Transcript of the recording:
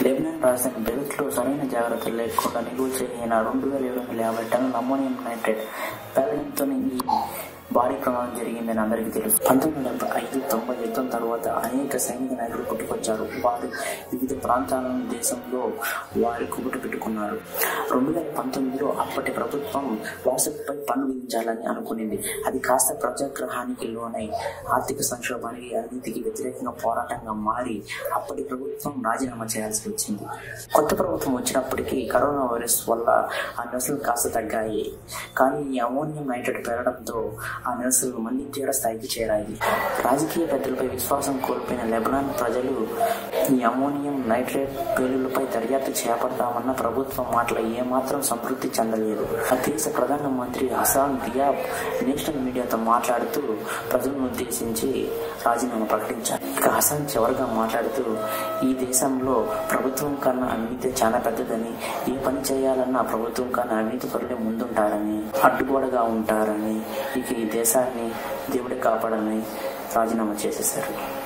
Lebanon రాజధాని బెయిరూత్లో సరైన జాగ్రత్తలు లేకుండా నిలువ చేయన రెండు వేల ఏడు వందల యాభై టన్నుల అమ్మోనియం నైట్రేట్ పేలడంతో ఈ భారీ ప్రమాదం జరిగిందని అందరికీ తెలుసు పంతొమ్మిది వందల డెబ్బై ఐదు తొంభై యుద్ధం తర్వాత అనేక సైనిక నాయకులు పుట్టుకొచ్చారు వారు వివిధ ప్రాంతాలను దేశంలో వారి కుబుట పెట్టుకున్నారు రెండు వేల పంతొమ్మిదిలో అప్పటి ప్రభుత్వం వాట్సాప్పై పన్ను విధించాలని అనుకునింది అది కాస్త ప్రజాగ్రహానికి లోనై ఆర్థిక సంక్షోభానికి అవినీతికి వ్యతిరేకంగా పోరాటంగా మారి అప్పటి ప్రభుత్వం రాజీనామా చేయాల్సి వచ్చింది కొత్త ప్రభుత్వం వచ్చినప్పటికీ కరోనా వైరస్ వల్ల ఆ నిరసనలు కాస్త తగ్గాయి కానీ ఈ అమోనియం నైట్రేట్ పెరగడంతో ఆ నిరసనలు మళ్లీ తీవ్ర స్థాయికి చేరాయి రాజకీయ పెద్దలపై విశ్వాసం కోల్పోయిన లెబనాన్ ప్రజలు ఈ అమోనియం నైట్రేట్ పేలులపై దర్యాప్తు చేపడతామన్న ప్రభుత్వం మాటలు ఏమాత్రం సంతృప్తి చెందలేదు ఆ దేశ ప్రధానమంత్రి హసాన్ దియాబ్ నేషనల్ మీడియాతో మాట్లాడుతూ ప్రజలను ఉద్దేశించి రాజీనామా ప్రకటించారు ఇక హసాన్ చివరిగా మాట్లాడుతూ ఈ దేశంలో ప్రభుత్వం కన్నా అవినీతి చాలా పెద్దదని ఏ పని చేయాలన్నా ప్రభుత్వం కన్నా అవినీతి పరులే ముందుంటారని అడ్డుగోడగా ఉంటారని ఇక ఈ దేశాన్ని దేవుడే కాపాడని రాజీనామా చేసేశారు